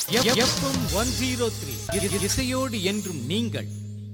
FM one zero three இசையோடு என்றும் நீங்கள்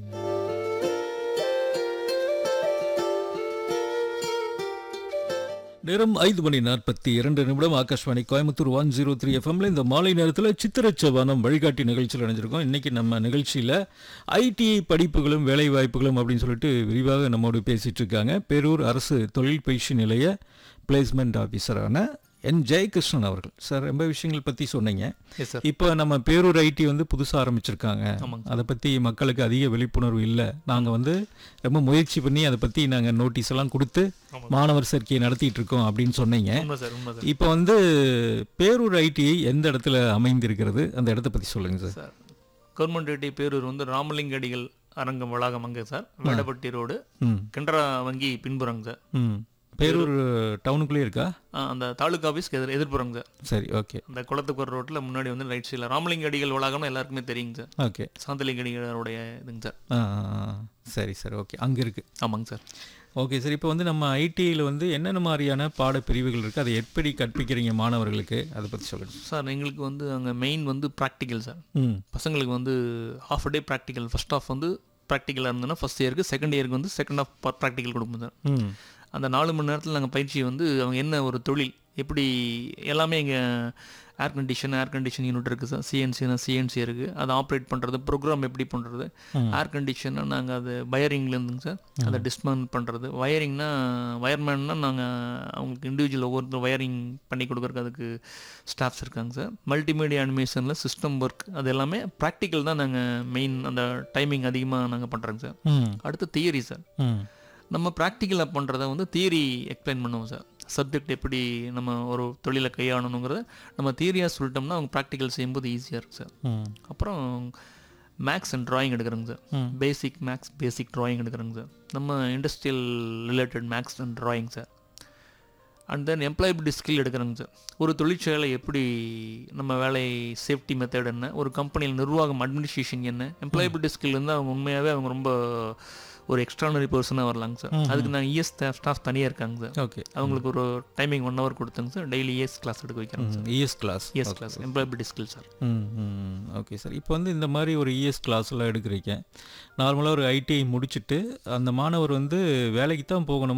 நேரம் ஐந்து மணி நாற்பத்தி இரண்டு நிமிடம் Akashvani Coimbatore one zero three எஃப்எம்ல இந்த மாலை நேரத்தில் சித்திரச்சவானம் வழிகாட்டி நிகழ்ச்சியில் இணைஞ்சிருக்கோம் இன்னைக்கு நம்ம நிகழ்ச்சியில் ஐடிஐ படிப்புகளும் வேலை வாய்ப்புகளும் அப்படின்னு சொல்லிட்டு விரிவாக நம்மோடு பேசிட்டு இருக்காங்க பேரூர் அரசு தொழில் பயிற்சி நிலைய பிளேஸ்மெண்ட் ஆஃபீஸரான என் ஜெயகிருஷ்ணன் அவர்கள் சார் ரொம்ப விஷயங்கள் பற்றி சொன்னீங்க எஸ் சார் இப்போ நம்ம பேரூர் ஐடி வந்து புதுசாக ஆரம்பிச்சிருக்காங்க ஆமாங்க. அதை பற்றி மக்களுக்கு அதிக விழிப்புணர்வு இல்லை நாங்கள் வந்து ரொம்ப முயற்சி பண்ணி அதை பற்றி நாங்கள் நோட்டீஸ் எல்லாம் கொடுத்து ஆமாங்க. மாணவர் சேர்க்கையை நடத்திட்டு இருக்கோம் அப்படின்னு சொன்னீங்க உண்மை சார் உண்மை சார் இப்போ வந்து பேரூர் ஐடிஐ எந்த இடத்துல அமைந்திருக்கிறது அந்த இடத்த பற்றி சொல்லுங்க sir sir government IT Perur வந்து ராமலிங்க அடிகள் அரங்கம் வளாகம் அங்கே சார் வேடப்பட்டி ரோடு ம் கெண்டரா வங்கி பின்புறங்க சார் ம் பேரூர் டவுனுக்குள்ளே இருக்கா ஆ, அந்த தாலுகா ஆஃபீஸ்க்கு எதிர் எதிர்ப்புறங்க சார் சரி ஓகே அந்த குளத்துக்குற ரோட்டில் முன்னாடி வந்து ரைட் சைடில் ராமலிங்க அடிகள் வளாகம்னு எல்லாருக்குமே தெரியுங்க சார் ஓகே சாந்தலிங்க அடிகளோடைய இதுங்க சார் ஆ ஆ, ஆ. சரி சார் ஓகே அங்கே இருக்குது ஆமாங்க சார் ஓகே சார் இப்போ வந்து நம்ம ஐடிஐயில் வந்து என்னென்ன மாதிரியான பாடப்பிரிவுகள் இருக்குது அதை எப்படி கற்பிக்கிறீங்க மாணவர்களுக்கு அதை பற்றி சொல்லுங்கள் சார் எங்களுக்கு வந்து அங்கே மெயின் வந்து ப்ராக்டிக்கல் சார் ம் பசங்களுக்கு வந்து half day practical first half வந்து ப்ராக்டிக்கலாக இருந்ததுன்னா ஃபஸ்ட் இயருக்கு செகண்ட் இயருக்கு வந்து செகண்ட் ஆஃப் ப்ராக்டிக்கல் கொடுப்போம் சார் ம் அந்த நாலு மணி நேரத்தில் நாங்கள் பயிற்சி வந்து அவங்க என்ன ஒரு தொழில் எப்படி எல்லாமே இங்கே air condition air condition unit இருக்குது சார் சிஎன்சினா சிஎன்சி இருக்குது அதை ஆப்ரேட் பண்ணுறது ப்ரோக்ராம் எப்படி பண்ணுறது ஏர் கண்டிஷன்னா நாங்கள் அது வயரிங்லேருந்துங்க சார் அதை டிஸ்மன் பண்ணுறது வயரிங்னா வயர்மேன்னா நாங்கள் அவங்களுக்கு இண்டிவிஜுவல் ஒவ்வொருத்தர் வயரிங் பண்ணி கொடுக்குறக்கு அதுக்கு ஸ்டாஃப்ஸ் இருக்காங்க சார் மல்டிமீடியா அனிமேஷனில் சிஸ்டம் ஒர்க் அது எல்லாமே ப்ராக்டிக்கல் தான் நாங்கள் மெயின் அந்த டைமிங் அதிகமாக நாங்கள் பண்ணுறோங்க சார் ம் அடுத்து தியரி சார் ம் நம்ம ப்ராக்டிக்கலாக பண்ணுறத வந்து தியரி எக்ஸ்பிளைன் பண்ணுவோம் சார் சப்ஜெக்ட் எப்படி நம்ம ஒரு தொழிலை கையாளணுங்கிறத நம்ம தியரியாக சொல்லிட்டோம்னா அவங்க ப்ராக்டிக்கல் செய்யும்போது ஈஸியாக இருக்கும் சார் ம் அப்புறம் மேக்ஸ் அண்ட் டிராயிங் எடுக்கிறோங்க சார் ம். பேசிக் மேக்ஸ் பேசிக் டிராயிங் எடுக்கிறோங்க சார் நம்ம industrial related maths and drawing sir and then employability skill எடுக்கிறோங்க சார் ஒரு தொழிற்சாலை எப்படி நம்ம வேலை சேஃப்டி மெத்தட் என்ன ஒரு கம்பெனியில் நிர்வாகம் அட்மினிஸ்ட்ரேஷன் என்ன எம்ப்ளாயபிலிட்டி ஸ்கில் வந்து அவங்க உண்மையாகவே அவங்க ரொம்ப ஒரு எக்ஸ்ட்ரானரி பர்சனாக வரலாங்க சார் அதுக்கு நாங்கள் இஎஸ் ஸ்டாஃப் தனியாக இருக்காங்க சார் ஓகே அவங்களுக்கு ஒரு டைமிங் ஒன் ஹவர் கொடுத்தாங்க சார் டெய்லி இஎஸ் கிளாஸ் எடுக்க வைக்கிறோங்க sir ES class ES class employability skill sir ம் ம் ஓகே சார் இப்போ வந்து இந்த மாதிரி ஒரு இஎஸ் கிளாஸ்லாம் எடுக்கிறீங்க நார்மலாக ஒரு ஐடிஐ முடிச்சுட்டு அந்த மாணவர் வந்து வேலைக்கு தான் போகணும்